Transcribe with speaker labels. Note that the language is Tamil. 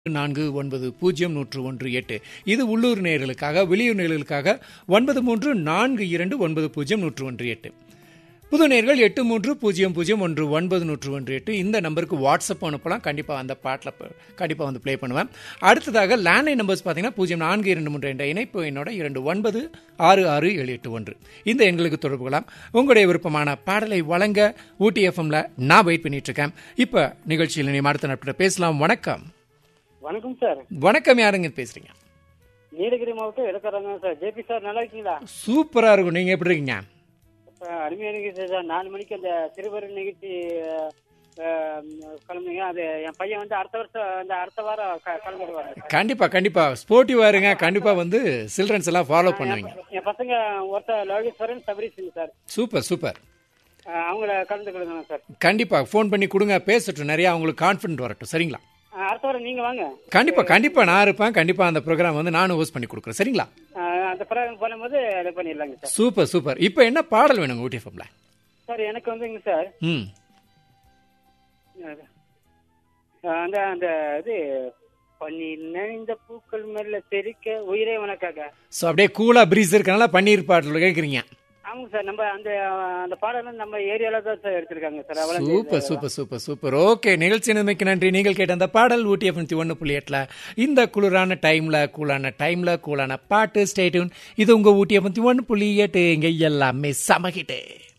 Speaker 1: நான்கு ஒன்பது பூஜ்ஜியம் நூற்று ஒன்று எட்டு இது உள்ளூர் நேயர்களுக்காக வெளியூர் நேயர்களுக்காக ஒன்பது மூன்று நான்கு இரண்டு ஒன்பது பூஜ்ஜியம் நூற்று ஒன்று எட்டு புது நேர்கள் எட்டு மூன்று பூஜ்ஜியம் பூஜ்ஜியம் ஒன்று ஒன்பது நூற்று ஒன்று எட்டு இந்த நம்பருக்கு வாட்ஸ்அப் அனுப்பலாம் கண்டிப்பாக அந்த பாட்டில் கண்டிப்பாக வந்து ப்ளே பண்ணுவேன் அடுத்ததாக லேண்ட்லைன் நம்பர்ஸ் பார்த்தீங்கன்னா பூஜ்ஜியம் நான்கு இரண்டு மூன்று என்ற இணைப்பு என்னோட இரண்டு ஒன்பது ஆறு ஆறு ஏழு எட்டு ஒன்று இந்த எண்களுக்கு தொடர்பு கொள்ளலாம் உங்களுடைய விருப்பமான பாடலை வழங்க ஊட்டி எஃப்எம்ல நான் வெயிட் பண்ணிட்டு இருக்கேன் இப்போ நிகழ்ச்சியில் நீ அடுத்த நட்பில் பேசலாம் வணக்கம்
Speaker 2: வணக்கம் சார்
Speaker 1: வணக்கம் யாருங்க பேசுறீங்க
Speaker 2: நீலகிரி மாவட்டம் எடுக்கிறாங்க சார் ஜேபி சார் நல்லா இருக்கீங்களா
Speaker 1: சூப்பரா இருக்கும் நீங்க எப்படி இருக்கீங்க
Speaker 2: இப்ப அருமையா நிகழ்ச்சி சார் நாலு மணிக்கு அந்த சிறுவர் நிகழ்ச்சி அஹ், கிளம்புங்க அது என் பையன் வந்து அடுத்த வருஷம் அந்த அடுத்த வாரம் க- கலந்துடுவாரு
Speaker 1: கண்டிப்பா கண்டிப்பா ஸ்போர்ட்டிவா இருங்க கண்டிப்பா வந்து சில்ட்ரன்ஸ் எல்லாம் ஃபாலோ பண்ணுவீங்க
Speaker 2: என் பசங்க ஒருத்தர் Lokeshwaran Sabari Singh sir
Speaker 1: super super
Speaker 2: அஹ், அவங்கள கலந்துக்கிடுங்க சார்
Speaker 1: கண்டிப்பா ஃபோன் பண்ணி கொடுங்க பேசட்டும் நிறைய அவங்களுக்கு கான்ஃபிடென்ட் வரட்டும் சரிங்களா
Speaker 2: அஹ், அடுத்த வாரம் நீங்க வாங்க
Speaker 1: கண்டிப்பா கண்டிப்பா நான் இருப்பேன் கண்டிப்பா அந்த ப்ரோக்ராம் வந்து நானும் ஹோஸ்ட் பண்ணி கொடுக்குறேன் சரிங்களா
Speaker 2: அஹ், அந்த ப்ரோக்ராம் பண்ணும்போது இது பண்ணிடலாங்க சார்
Speaker 1: சூப்பர் சூப்பர் இப்போ என்ன பாடல் வேணுங்க ஊட்டி எஃப்எம்ல
Speaker 2: சார் எனக்கு வந்துங்க சார்
Speaker 1: ம்
Speaker 2: அஹ், அந்த அந்த இது பன்னீர் நனைந்த பூக்கள் மேல தெரிக்க உயிரே உனக்காக
Speaker 1: ஸோ அப்படியே கூலா பிரீஸ் இருக்கனால பன்னீர் பாடல் கேட்குறீங்க
Speaker 2: ஆமாங்க சார் நம்ம அந்த அந்த பாடல் நம்ம ஏரியால தான் சார் எடுத்திருக்காங்க சார் அவ்வளவு
Speaker 1: super super super super okay நிகழ்ச்சி நிலைமைக்கு நன்றி நீங்கள் கேட்ட அந்த பாடல் ஊட்டி எஃப்எம் ஒன்று புள்ளி எட்டில் இந்த குளிரான டைம்ல கூலான டைம்ல கூலான பாட்டு ஸ்டேட்யூன் இது உங்க ஊட்டி எஃப்எம் ஒன்று புள்ளி எட்டு இங்க எல்லாமே சமகிட்டு